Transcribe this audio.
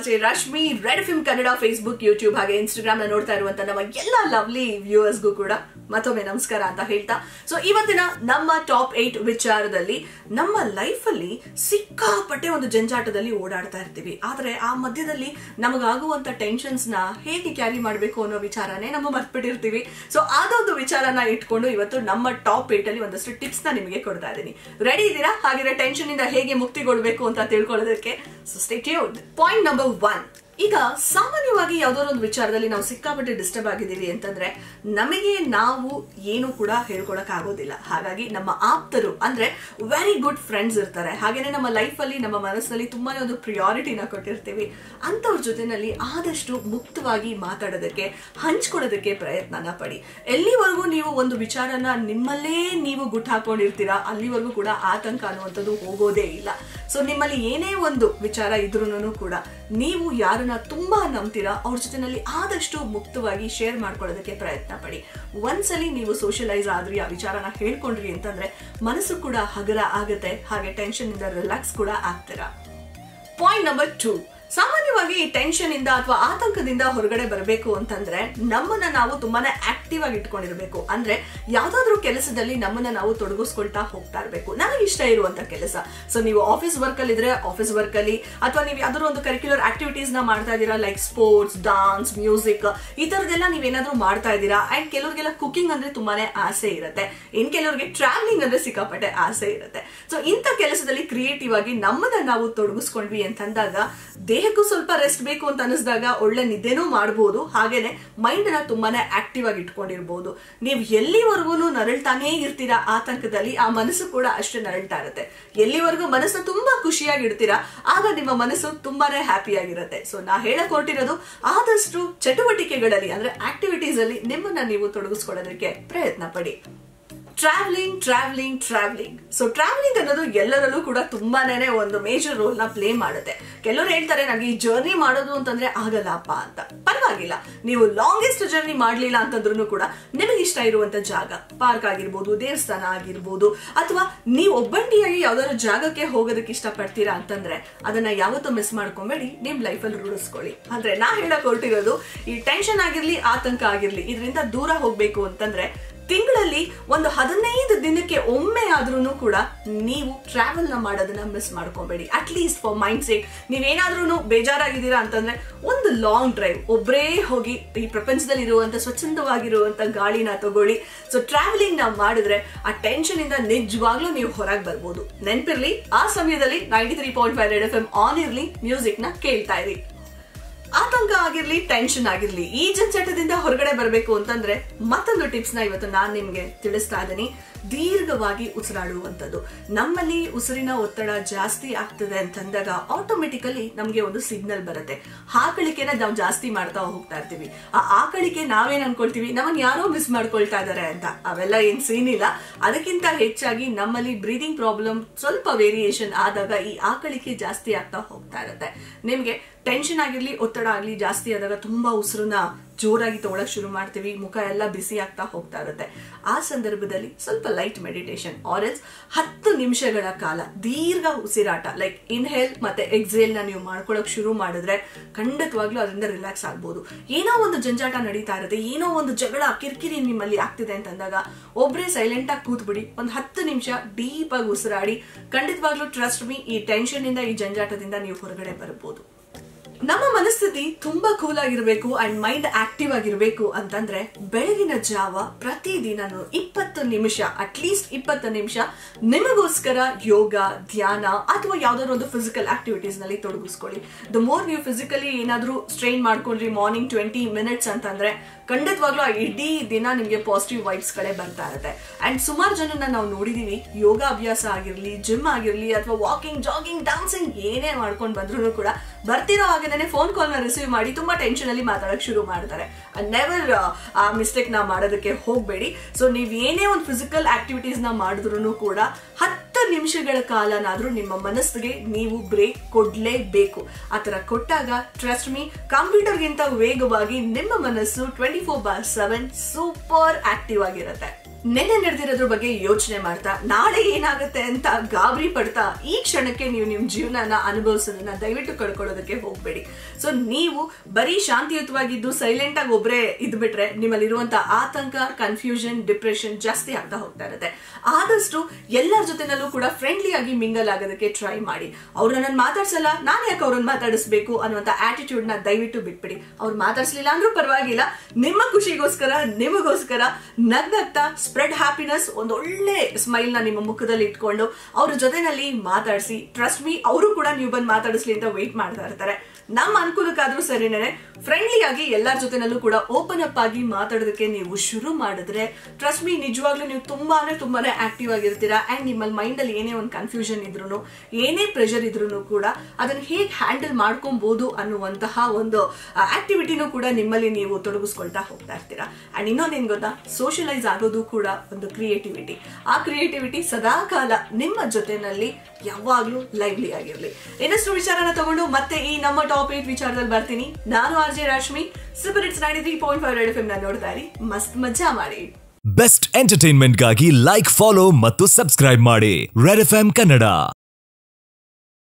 RJ Rashmi red film Kannada Facebook YouTube ಹಾಗೆ Instagram ನ ನೋಡ್ತಾ ಇರುವಂತ ನಮ್ಮ ಎಲ್ಲ ಲವ್ಲಿ ವ್ಯೂವರ್ಸ್ಗೂ ಕೂಡ ಮತ್ತೊಮ್ಮೆ ನಮಸ್ಕಾರ ಅಂತ ಹೇಳ್ತಾ ಸೊ ಇವತ್ತಿನ ನಮ್ಮ ಟಾಪ್ ಏಟ್ ವಿಚಾರದಲ್ಲಿ ನಮ್ಮ ಲೈಫ್ ಅಲ್ಲಿ ಸಿಕ್ಕಾಪಟ್ಟೆ ಒಂದು ಜಂಜಾಟದಲ್ಲಿ ಓಡಾಡ್ತಾ ಇರ್ತೀವಿ ಆದ್ರೆ ಆ ಮಧ್ಯದಲ್ಲಿ ನಮಗಾಗುವಂತ ಟೆನ್ಷನ್ಸ್ ನ ಹೇಗೆ ಕ್ಯಾರಿ ಮಾಡಬೇಕು ಅನ್ನೋ ವಿಚಾರನೇ ನಮ್ಮ ಮರ್ತ್ಬಿಟ್ಟಿರ್ತೀವಿ ಸೊ ಅದೊಂದು ವಿಚಾರನ ಇಟ್ಕೊಂಡು ಇವತ್ತು ನಮ್ಮ ಟಾಪ್ ಏಟ್ ಅಲ್ಲಿ ಒಂದಷ್ಟು ಟಿಪ್ಸ್ ನ ನಿಮಗೆ ಕೊಡ್ತಾ ಇದ್ದೀನಿ ರೆಡಿ ಇದ್ದೀರಾ ಹಾಗಿದ್ರೆ ಟೆನ್ಷನ್ ಇಂದ ಹೇಗೆ ಮುಕ್ತಿಗೊಳ್ಬೇಕು ಅಂತ ತಿಳ್ಕೊಳ್ಳೋದಕ್ಕೆ so stay tuned point number one ಈಗ ಸಾಮಾನ್ಯವಾಗಿ ಯಾವ್ದಾದ್ರು ಒಂದು ವಿಚಾರದಲ್ಲಿ ನಾವು ಸಿಕ್ಕಾಪಟ್ಟೆ ಡಿಸ್ಟರ್ಬ್ ಆಗಿದ್ದೀವಿ ಅಂತಂದ್ರೆ ನಮಗೆ ನಾವು ಏನು ಕೂಡ ಹೇಳ್ಕೊಳಕ್ ಆಗೋದಿಲ್ಲ ಹಾಗಾಗಿ ನಮ್ಮ ಆಪ್ತರು ಅಂದ್ರೆ ವೆರಿ ಗುಡ್ ಫ್ರೆಂಡ್ಸ್ ಇರ್ತಾರೆ ಹಾಗೇನೆ ನಮ್ಮ ಲೈಫ್ ಅಲ್ಲಿ ನಮ್ಮ ಮನಸ್ಸಿನಲ್ಲಿ ತುಂಬಾನೇ ಒಂದು ಪ್ರಿಯಾರಿಟಿನ ಕೊಟ್ಟಿರ್ತೀವಿ ಅಂತವ್ರ ಜೊತೆನಲ್ಲಿ ಆದಷ್ಟು ಮುಕ್ತವಾಗಿ ಮಾತಾಡೋದಕ್ಕೆ ಹಂಚ್ಕೊಳ್ಳೋದಕ್ಕೆ ಪ್ರಯತ್ನನ ಪಡಿ ಎಲ್ಲಿವರೆಗೂ ನೀವು ಒಂದು ವಿಚಾರನ ನಿಮ್ಮಲ್ಲೇ ನೀವು ಗುಟ್ ಹಾಕೊಂಡಿರ್ತೀರಾ ಅಲ್ಲಿವರೆಗೂ ಕೂಡ ಆತಂಕ ಅನ್ನುವಂಥದ್ದು ಹೋಗೋದೇ ಇಲ್ಲ ಸೊ ನಿಮ್ಮಲ್ಲಿ ಏನೇ ಒಂದು ವಿಚಾರ ಇದ್ರೂ ಕೂಡ ನೀವು ಯಾರನ್ನ ತುಂಬಾ ನಂಬ್ತೀರಾ ಅವ್ರ ಜೊತೆನಲ್ಲಿ ಆದಷ್ಟು ಮುಕ್ತವಾಗಿ ಶೇರ್ ಮಾಡ್ಕೊಳ್ಳೋದಕ್ಕೆ ಪ್ರಯತ್ನ ಪಡಿ ಒಂದ್ಸಲಿ ನೀವು ಸೋಷಿಯಲೈಸ್ ಆದ್ರಿ ಆ ವಿಚಾರನ ಹೇಳ್ಕೊಂಡ್ರಿ ಅಂತಂದ್ರೆ ಮನಸ್ಸು ಕೂಡ ಹಗರ ಆಗತ್ತೆ ಹಾಗೆ ಟೆನ್ಷನ್ ಇಂದ ರಿಲ್ಯಾಕ್ಸ್ ಕೂಡ ಆಗ್ತೀರಾ ಪಾಯಿಂಟ್ ನಂಬರ್ ಟೂ ಸಾಮಾನ್ಯವಾಗಿ ಈ ಟೆನ್ಷನ್ ಇಂದ ಅಥವಾ ಆತಂಕದಿಂದ ಹೊರಗಡೆ ಬರಬೇಕು ಅಂತಂದ್ರೆ ನಮ್ಮನ್ನ ನಾವು ತುಂಬಾನೇ ಆಕ್ಟಿವ್ ಆಗಿ ಇಟ್ಕೊಂಡಿರ್ಬೇಕು ಅಂದ್ರೆ ಯಾವ್ದಾದ್ರು ಕೆಲಸದಲ್ಲಿ ನಮ್ಮನ್ನ ನಾವು ತೊಡಗಿಸ್ಕೊಳ್ತಾ ಹೋಗ್ತಾ ಇರಬೇಕು ನನಗೆ ಇಷ್ಟ ಇರುವಂತ ಕೆಲಸ ಸೊ ನೀವು ಆಫೀಸ್ ವರ್ಕ್ ಅಲ್ಲಿ ಇದ್ರೆ ಆಫೀಸ್ ವರ್ಕ್ ಅಲ್ಲಿ ಅಥವಾ ನೀವು ಯಾವ್ದಾದ್ರು ಒಂದು ಕರಿಕ್ಯುಲರ್ ಆಕ್ಟಿವಿಟೀಸ್ ನ ಮಾಡ್ತಾ ಇದ್ದೀರಾ ಲೈಕ್ ಸ್ಪೋರ್ಟ್ಸ್ ಡಾನ್ಸ್ ಮ್ಯೂಸಿಕ್ ಈ ತರದೆಲ್ಲ ನೀವೇನಾದ್ರೂ ಮಾಡ್ತಾ ಇದ್ದೀರಾ ಅಂಡ್ ಕೆಲವರಿಗೆಲ್ಲ ಕುಕಿಂಗ್ ಅಂದ್ರೆ ತುಂಬಾನೇ ಆಸೆ ಇರುತ್ತೆ ಇನ್ ಕೆಲವರಿಗೆ ಟ್ರಾವೆಲಿಂಗ್ ಅಂದ್ರೆ ಸಿಕ್ಕಾಪಟ್ಟೆ ಆಸೆ ಇರುತ್ತೆ ಸೊ ಇಂಥ ಕೆಲಸದಲ್ಲಿ ಕ್ರಿಯೇಟಿವ್ ಆಗಿ ನಮ್ಮನ್ನ ನಾವು ತೊಡಗಿಸ್ಕೊಂಡ್ವಿ ಅಂತಂದಾಗ ದೇಹಕ್ಕೂ ಸ್ವಲ್ಪ ರೆಸ್ಟ್ ಬೇಕು ಅಂತ ಅನಿಸಿದಾಗ ಒಳ್ಳೆ ನಿದ್ದೆನೂ ಮಾಡಬಹುದು ಹಾಗೇನೆ ಮೈಂಡ್ ನ ತುಂಬಾನೇ ಆಕ್ಟಿವ್ ಆಗಿ ಇಟ್ಕೊಂಡಿರ್ಬೋದು ನೀವು ಎಲ್ಲಿವರೆಗೂ ನರಳ್ತಾನೇ ಇರ್ತೀರಾ ಆತಂಕದಲ್ಲಿ ಆ ಮನಸ್ಸು ಕೂಡ ಅಷ್ಟೇ ನರಳ್ತಾ ಇರುತ್ತೆ ಎಲ್ಲಿವರೆಗೂ ಮನಸ್ಸು ತುಂಬಾ ಖುಷಿಯಾಗಿ ಇಡ್ತೀರಾ ಆಗ ನಿಮ್ಮ ಮನಸ್ಸು ತುಂಬಾನೇ ಹ್ಯಾಪಿ ಆಗಿರುತ್ತೆ ಸೊ ನಾ ಹೇಳಕ್ ಹೊರಟಿರೋದು ಆದಷ್ಟು ಚಟುವಟಿಕೆಗಳಲ್ಲಿ ಅಂದ್ರೆ ಆಕ್ಟಿವಿಟೀಸ್ ಅಲ್ಲಿ ನಿಮ್ಮನ್ನ ನೀವು ತೊಡಗಿಸ್ಕೊಳ್ಳೋದಕ್ಕೆ ಪ್ರಯತ್ನ ಪಡಿ travelling travelling travelling so travelling ಅನ್ನೋದು ಎಲ್ಲರಲ್ಲೂ ಕೂಡ ತುಂಬಾನೇ ಒಂದು ಮೇಜರ್ ರೋಲ್ ನ ಪ್ಲೇ ಮಾಡುತ್ತೆ ಕೆಲವರು ಹೇಳ್ತಾರೆ ನನಗೆ ಈ ಜರ್ನಿ ಮಾಡೋದು ಅಂತಂದ್ರೆ ಆಗಲ್ಲಪ್ಪ ಅಂತ ಪರವಾಗಿಲ್ಲ ನೀವು ಲಾಂಗೆಸ್ಟ್ ಜರ್ನಿ ಮಾಡ್ಲಿಲ್ಲ ಅಂತಂದ್ರೂ ಕೂಡ ನಿಮಗೆ ಇಷ್ಟ ಇರುವಂತ ಜಾಗ ಪಾರ್ಕ್ ಆಗಿರ್ಬೋದು ದೇವಸ್ಥಾನ ಆಗಿರ್ಬೋದು ಅಥವಾ ನೀವು ಒಬ್ಬಂಟಿಯಾಗಿ ಯಾವ್ದಾದ್ರು ಜಾಗಕ್ಕೆ ಹೋಗೋದಕ್ಕೆ ಇಷ್ಟಪಡ್ತೀರಾ ಅಂತಂದ್ರೆ ಅದನ್ನ ಯಾವತ್ತೂ ಮಿಸ್ ಮಾಡ್ಕೊಂಬೇಡಿ ನಿಮ್ ಲೈಫಲ್ಲಿ ರೂಢಿಸ್ಕೊಳ್ಳಿ ಅಂದ್ರೆ ನಾ ಹೇಳಕ್ ಹೊರಟಿರೋದು ಈ ಟೆನ್ಷನ್ ಆಗಿರ್ಲಿ ಆತಂಕ ಆಗಿರ್ಲಿ ಇದರಿಂದ ದೂರ ಹೋಗ್ಬೇಕು ಅಂತಂದ್ರೆ ತಿಂಗಳಲ್ಲಿ ಒಂದು ಹದಿನೈದು ದಿನಕ್ಕೆ ಒಮ್ಮೆ ಆದ್ರೂ ಕೂಡ ನೀವು ಟ್ರಾವೆಲ್ ನ ಮಾಡೋದನ್ನ ಮಿಸ್ ಮಾಡ್ಕೊಬೇಡಿ at least for mindset ನೀವೇನಾದ್ರೂ ಬೇಜಾರಾಗಿದ್ದೀರಾ ಅಂತಂದ್ರೆ ಒಂದು ಲಾಂಗ್ ಡ್ರೈವ್ ಒಬ್ಬರೇ ಹೋಗಿ ಈ ಪ್ರಪಂಚದಲ್ಲಿ ಇರುವಂತ ಸ್ವಚ್ಛಂದವಾಗಿರುವಂತ ಗಾಳಿನ ತಗೊಳ್ಳಿ ಸೊ ಟ್ರಾವೆಲಿಂಗ್ ನಾವು ಮಾಡಿದ್ರೆ ಆ ಟೆನ್ಷನ್ ಇಂದ ನಿಜವಾಗ್ಲೂ ನೀವು ಹೊರಗೆ ಬರ್ಬೋದು ನೆನ್ಪಿರ್ಲಿ ಆ ಸಮಯದಲ್ಲಿ ninety three point five red F M on ಇರ್ಲಿ ಮ್ಯೂಸಿಕ್ ನ ಕೇಳ್ತಾ ಇರಿ ಆತಂಕ ಆಗಿರ್ಲಿ ಟೆನ್ಷನ್ ಆಗಿರ್ಲಿ ಈ ಜಂಜಾಟದಿಂದ ಹೊರಗಡೆ ಬರಬೇಕು ಅಂತಂದ್ರೆ ಮತ್ತೊಂದು ಟಿಪ್ಸ್ ನ ಇವತ್ತು ನಾನು ನಿಮ್ಗೆ ತಿಳಿಸ್ತಾ ಇದ್ದೀನಿ ದೀರ್ಘವಾಗಿ ಉಸಿರಾಡುವಂಥದ್ದು ನಮ್ಮಲ್ಲಿ ಉಸಿರಿನ ಒತ್ತಡ ಜಾಸ್ತಿ ಆಗ್ತದೆ ಅಂತಂದಾಗ ಆಟೋಮೆಟಿಕಲಿ ನಮಗೆ ಒಂದು ಸಿಗ್ನಲ್ ಬರುತ್ತೆ ಹಾಕಳಿಕೆನ ನಾವು ಜಾಸ್ತಿ ಮಾಡ್ತಾ ಹೋಗ್ತಾ ಇರ್ತೀವಿ ಆ ಆಕಳಿಕೆ ನಾವೇನ್ ಅನ್ಕೊಳ್ತೀವಿ ನಮ್ಮನ್ನ ಯಾರೋ ಮಿಸ್ ಮಾಡ್ಕೊಳ್ತಾ ಇದಾರೆ ಅಂತ ಅವೆಲ್ಲ ಏನ್ ಸೀನ್ ಇಲ್ಲ ಅದಕ್ಕಿಂತ ಹೆಚ್ಚಾಗಿ ನಮ್ಮಲ್ಲಿ ಬ್ರೀದಿಂಗ್ ಪ್ರಾಬ್ಲಮ್ ಸ್ವಲ್ಪ ವೇರಿಯೇಷನ್ ಆದಾಗ ಈ ಆಕಳಿಕೆ ಜಾಸ್ತಿ ಆಗ್ತಾ ಹೋಗ್ತಾ ಇರುತ್ತೆ ನಿಮ್ಗೆ ಟೆನ್ಷನ್ ಆಗಿರ್ಲಿ ಒತ್ತಡ ಆಗ್ಲಿ ಜಾಸ್ತಿ ಆದಾಗ ತುಂಬಾ ಉಸಿರನ್ನ ಜೋರಾಗಿ ತಗೊಳಕ್ ಶುರು ಮಾಡ್ತೀವಿ ಮುಖ ಎಲ್ಲ ಬಿಸಿ ಆಗ್ತಾ ಹೋಗ್ತಾ ಇರುತ್ತೆ ಆ ಸಂದರ್ಭದಲ್ಲಿ ಸ್ವಲ್ಪ ಲೈಟ್ ಮೆಡಿಟೇಷನ್ ಆರೆಲ್ಸ್ ಹತ್ತು ನಿಮಿಷಗಳ ಕಾಲ ದೀರ್ಘ ಉಸಿರಾಟ ಲೈಕ್ ಇನ್ಹೇಲ್ ಮತ್ತೆ ಎಕ್ಸೇಲ್ ನ ನೀವು ಮಾಡ್ಕೊಳಕ್ ಶುರು ಮಾಡಿದ್ರೆ ಖಂಡಿತವಾಗ್ಲೂ ಅದರಿಂದ ರಿಲ್ಯಾಕ್ಸ್ ಆಗ್ಬೋದು ಏನೋ ಒಂದು ಜಂಜಾಟ ನಡೀತಾ ಇರುತ್ತೆ ಏನೋ ಒಂದು ಜಗಳ ಕಿರಿಕಿರಿ ನಿಮ್ಮಲ್ಲಿ ಆಗ್ತಿದೆ ಅಂತಂದಾಗ ಒಬ್ರೇ ಸೈಲೆಂಟ್ ಆಗಿ ಕೂತ್ಬಿಡಿ ಒಂದು ಹತ್ತು ನಿಮಿಷ ಡೀಪ್ ಆಗಿ ಉಸಿರಾಡಿ ಖಂಡಿತವಾಗ್ಲೂ ಟ್ರಸ್ಟ್ ಮೀ ಈ ಟೆನ್ಷನ್ ಇಂದ ಈ ಜಂಜಾಟದಿಂದ ನೀವು ಹೊರಗಡೆ ಬರಬಹುದು ನಮ್ಮ ಮನಸ್ಥಿತಿ ತುಂಬಾ ಕೂಲ್ ಆಗಿರ್ಬೇಕು ಅಂಡ್ ಮೈಂಡ್ ಆಕ್ಟಿವ್ ಆಗಿರ್ಬೇಕು ಅಂತಂದ್ರೆ ಬೆಳಗಿನ ಜಾವ ಪ್ರತಿದಿನನು ಇಪ್ಪತ್ತು ನಿಮಿಷ ಅಟ್ಲೀಸ್ಟ್ ಇಪ್ಪತ್ತು ನಿಮಿಷ ನಿಮಗೋಸ್ಕರ ಯೋಗ ಧ್ಯಾನ ಅಥವಾ ಯಾವ್ದಾದ್ರು ಒಂದು ಫಿಸಿಕಲ್ ಆಕ್ಟಿವಿಟೀಸ್ ನಲ್ಲಿ ತೊಡಗಿಸ್ಕೊಳ್ಳಿ ದ ಮೋರ್ ನೀವು ಫಿಸಿಕಲಿ ಏನಾದ್ರೂ ಸ್ಟ್ರೈನ್ ಮಾಡ್ಕೊಂಡ್ರಿ ಮಾರ್ನಿಂಗ್ ಟ್ವೆಂಟಿ ಮಿನಿಟ್ಸ್ ಅಂತಂದ್ರೆ ಖಂಡಿತವಾಗ್ಲೂ ಆ ಇಡೀ ದಿನ ನಿಮಗೆ ಪಾಸಿಟಿವ್ ವೈಬ್ಸ್ ಗಳೇ ಬರ್ತಾ ಇರುತ್ತೆ ಅಂಡ್ ಸುಮಾರು ಜನನ ನಾವು ನೋಡಿದೀವಿ ಯೋಗ ಅಭ್ಯಾಸ ಆಗಿರ್ಲಿ ಜಿಮ್ ಆಗಿರ್ಲಿ ಅಥವಾ ವಾಕಿಂಗ್ ಜಾಗಿಂಗ್ ಡಾನ್ಸಿಂಗ್ ಏನೇ ಮಾಡ್ಕೊಂಡು ಬಂದ್ರು ಕೂಡ ಬರ್ತಿರೋ ಹಾಗೆ ಫೋನ್ ಕಾಲ್ ನ ರಿಸೀವ್ ಮಾಡಿ ತುಂಬಾ ಟೆನ್ಷನ್ ಅಲ್ಲಿ ಮಾತಾಡಕ್ ಶುರು ಮಾಡ್ತಾರೆ ನೆವರ್ ಆ ಮಿಸ್ಟೇಕ್ ನ ಮಾಡೋದಕ್ಕೆ ಹೋಗ್ಬೇಡಿ ಸೊ ನೀವ್ ಏನೇ ಒಂದು ಫಿಸಿಕಲ್ ಆಕ್ಟಿವಿಟೀಸ್ ನ ಮಾಡಿದ್ರು ಕೂಡ ಹತ್ತು ನಿಮಿಷಗಳ ಕಾಲನಾದ್ರೂ ನಿಮ್ಮ ಮನಸ್ಸಿಗೆ ನೀವು ಬ್ರೇಕ್ ಕೊಡ್ಲೇಬೇಕು ಆತರ ಕೊಟ್ಟಾಗ ಟ್ರಸ್ಟ್ ಮೀ ಕಂಪ್ಯೂಟರ್ಗಿಂತ ವೇಗವಾಗಿ ನಿಮ್ಮ ಮನಸ್ಸು ಟ್ವೆಂಟಿ ಫೋರ್ ಬಾರ್ ಸೆವೆನ್ ಸೂಪರ್ ಆಕ್ಟಿವ್ ಆಗಿರುತ್ತೆ ನೆನ್ನೆ ನಡೆದಿರೋದ್ರ ಬಗ್ಗೆ ಯೋಚನೆ ಮಾಡ್ತಾ ನಾಳೆ ಏನಾಗುತ್ತೆ ಅಂತ ಗಾಬರಿ ಪಡ್ತಾ ಈ ಕ್ಷಣಕ್ಕೆ ನೀವು ನಿಮ್ ಜೀವನನ ಅನುಭವಿಸೋದನ್ನ ದಯವಿಟ್ಟು ಕಳ್ಕೊಳ್ಳೋದಕ್ಕೆ ಹೋಗ್ಬೇಡಿ ಸೊ ನೀವು ಬರೀ ಶಾಂತಿಯುತವಾಗಿದ್ದು ಸೈಲೆಂಟ್ ಆಗಿ ಒಬ್ರೇ ಇದ್ಬಿಟ್ರೆ ನಿಮ್ಮಲ್ಲಿರುವಂತ ಆತಂಕ ಕನ್ಫ್ಯೂಷನ್ ಡಿಪ್ರೆಷನ್ ಜಾಸ್ತಿ ಆಗ್ತಾ ಹೋಗ್ತಾ ಇರುತ್ತೆ ಆದಷ್ಟು ಎಲ್ಲರ ಜೊತೆನಲ್ಲೂ ಕೂಡ ಫ್ರೆಂಡ್ಲಿ ಆಗಿ ಮಿಂಗಲ್ ಆಗೋದಕ್ಕೆ ಟ್ರೈ ಮಾಡಿ ಅವ್ರನ್ನ ನಾನು ಮಾತಾಡ್ಸಲ್ಲ ನಾನು ಯಾಕೆ ಅವ್ರನ್ನ ಮಾತಾಡಿಸ್ಬೇಕು ಅನ್ನುವಂತ ಆಟಿಟ್ಯೂಡ್ ನ ದಯವಿಟ್ಟು ಬಿಟ್ಬಿಡಿ ಅವ್ರು ಮಾತಾಡ್ಸ್ಲಿಲ್ಲ ಅಂದ್ರೂ ಪರವಾಗಿಲ್ಲ ನಿಮ್ಮ ಖುಷಿಗೋಸ್ಕರ ನಿಮಗೋಸ್ಕರ ನಗ್ನಗ್ತಾ ಸ್ಪ್ರೆಡ್ ಹ್ಯಾಪಿನೆಸ್ ಒಂದು ಒಳ್ಳೆ ಸ್ಮೈಲ್ ನ ನಿಮ್ಮ ಮುಖದಲ್ಲಿ ಇಟ್ಕೊಂಡು ಅವ್ರ ಜೊತೆನಲ್ಲಿ ಮಾತಾಡಿಸಿ ಟ್ರಸ್ಟ್ ಮೀ ಅವರು ಕೂಡ ನೀವು ಬಂದು ಮಾತಾಡಿಸ್ಲಿ ಅಂತ ವೆಯ್ಟ್ ಮಾಡ್ತಾ ಇರ್ತಾರೆ ನಮ್ಮ ಅನುಕೂಲಕ್ಕಾದ್ರೂ ಸರಿನೇ ಫ್ರೆಂಡ್ಲಿ ಆಗಿ ಎಲ್ಲರ ಜೊತೆನಲ್ಲೂ ಕೂಡ ಓಪನ್ ಅಪ್ ಆಗಿ ಮಾತಾಡೋದಕ್ಕೆ ನೀವು ಶುರು ಮಾಡಿದ್ರೆ ಟ್ರಸ್ಟ್ ಮೀ ನಿಜವಾಗ್ಲೂ ನೀವು ತುಂಬಾನೇ ತುಂಬಾನೇ ಆಕ್ಟಿವ್ ಆಗಿರ್ತೀರಾ ಅಂಡ್ ನಿಮ್ಮಲ್ಲಿ ಮೈಂಡ್ ಅಲ್ಲಿ ಏನೇ ಒಂದು ಕನ್ಫ್ಯೂಷನ್ ಇದ್ರು ಏನೇ ಪ್ರೆಷರ್ ಇದ್ರು ಕೂಡ ಅದನ್ನ ಹೇಗೆ ಹ್ಯಾಂಡಲ್ ಮಾಡ್ಕೊಬಹುದು ಅನ್ನುವಂತಹ ಒಂದು ಆಕ್ಟಿವಿಟಿನೂ ಕೂಡ ನಿಮ್ಮಲ್ಲಿ ನೀವು ತೊಡಗಿಸ್ಕೊಳ್ತಾ ಹೋಗ್ತಾ ಇರ್ತೀರಾ ಅಂಡ್ ಇನ್ನೊಂದೇನ್ ಗೊತ್ತಾ ಸೋಷಿಯಲೈಸ್ ಆಗೋದು ಕೂಡ ಒಂದು ಕ್ರಿಯೇಟಿವಿಟಿ ಆ ಕ್ರಿಯೇಟಿವಿಟಿ ಸದಾ ಕಾಲ ನಿಮ್ಮ ಜೊತೆನಲ್ಲಿ ಯಾವಾಗ್ಲೂ ಲೈವ್ಲಿ ಆಗಿರ್ಲಿ ಇನ್ನಷ್ಟು ವಿಚಾರನ ತಗೊಂಡು ಮತ್ತೆ ಈ ನಮ್ಮ ಟಾಪ್ ಏಟ್ ವಿಚಾರದಲ್ಲಿ ಬರ್ತೀನಿ ನಾನು R J Rashmi super it's ninety three point five red F ನ ನೋಡ್ತಾ ಇರಿ ಮಸ್ತ್ ಮಜಾ ಮಾಡಿ ಬೆಸ್ಟ್ ಎಂಟರ್ಟೈನ್ಮೆಂಟ್ಗಾಗಿ ಲೈಕ್ ಫಾಲೋ ಮತ್ತು ಸಬ್ಸ್ಕ್ರೈಬ್ ಮಾಡಿ ರೆಡ್ ಎಫ್ ಕನ್ನಡ